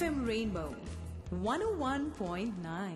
FM Rainbow 101.9.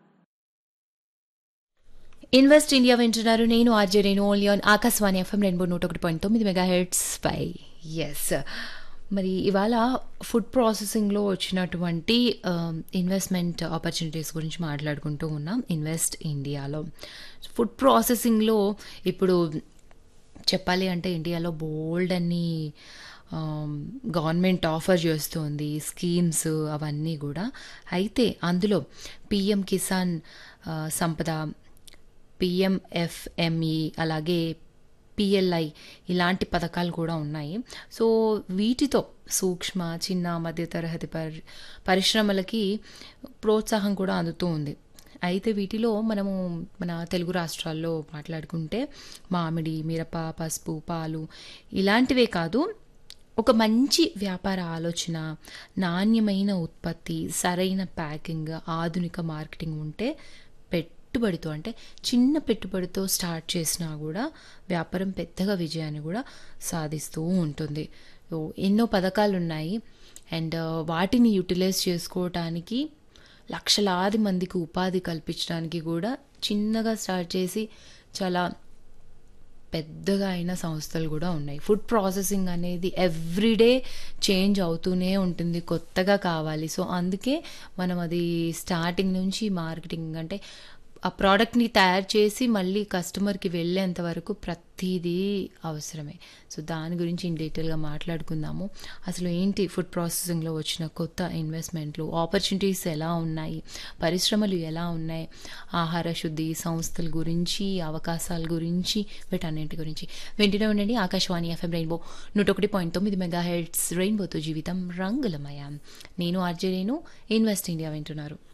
Invest India వింటున్నారు నేను RJ Renu only on Akashvani FM రెండు నూట ఒకటి పాయింట్ తొమ్మిది మెగా హెడ్స్ పై ఎస్ మరి ఇవాళ ఫుడ్ ప్రాసెసింగ్లో వచ్చినటువంటి ఇన్వెస్ట్మెంట్ ఆపర్చునిటీస్ గురించి మాట్లాడుకుంటూ ఉన్నాం ఇన్వెస్ట్ ఇండియాలో ఫుడ్ ప్రాసెసింగ్లో ఇప్పుడు చెప్పాలి అంటే ఇండియాలో బోల్డ్ అన్ని గవర్నమెంట్ ఆఫర్ చేస్తుంది స్కీమ్స్ అవన్నీ కూడా అయితే అందులో పిఎం కిసాన్ ఆ, సంపద పిఎంఎఫ్ఎంఈ అలాగే పిఎల్ఐ ఇలాంటి పథకాలు కూడా ఉన్నాయి సో వీటితో సూక్ష్మ చిన్న మధ్య తరగతి పరి పరిశ్రమలకి ప్రోత్సాహం కూడా అందుతూ ఉంది అయితే వీటిలో మనము మన తెలుగు రాష్ట్రాల్లో మాట్లాడుకుంటే మామిడి మిరప పసుపు పాలు ఇలాంటివే కాదు ఒక మంచి వ్యాపార ఆలోచన నాణ్యమైన ఉత్పత్తి సరైన ప్యాకింగ్ ఆధునిక మార్కెటింగ్ ఉంటే పెట్టుబడితో అంటే చిన్న పెట్టుబడితో స్టార్ట్ చేసినా కూడా వ్యాపారం పెద్దగా విజయాన్ని కూడా సాధిస్తూ ఉంటుంది సో ఎన్నో పథకాలు ఉన్నాయి అండ్ వాటిని యూటిలైజ్ చేసుకోవటానికి లక్షలాది మందికి ఉపాధి కల్పించడానికి కూడా చిన్నగా స్టార్ట్ చేసి చాలా పెద్దగా అయిన సంస్థలు కూడా ఉన్నాయి ఫుడ్ ప్రాసెసింగ్ అనేది ఎవ్రీడే చేంజ్ అవుతూనే ఉంటుంది కొత్తగా కావాలి సో అందుకే మనం అది స్టార్టింగ్ నుంచి మార్కెటింగ్ అంటే ఆ ప్రోడక్ట్ని తయారు చేసి మళ్ళీ కస్టమర్కి వెళ్ళేంత వరకు ప్రతిదీ అవసరమే సో దాని గురించి ఇన్ డీటెయిల్గా మాట్లాడుకుందాము అసలు ఏంటి ఫుడ్ ప్రాసెసింగ్లో వచ్చిన కొత్త ఇన్వెస్ట్మెంట్లు ఆపర్చునిటీస్ ఎలా ఉన్నాయి పరిశ్రమలు ఎలా ఉన్నాయి ఆహార శుద్ధి సంస్థల గురించి అవకాశాల గురించి వీటన్నింటి గురించి వెంటనే ఉండండి ఆకాశవాణి ఎఫ్ఎం రెయిన్బో నూట ఒకటి పాయింట్ తొమ్మిది మెగా హెడ్స్ రెయిన్బోతో జీవితం రంగులమయ నేను ఆర్జే రేణు ఇన్వెస్ట్ ఇండియా వింటున్నారు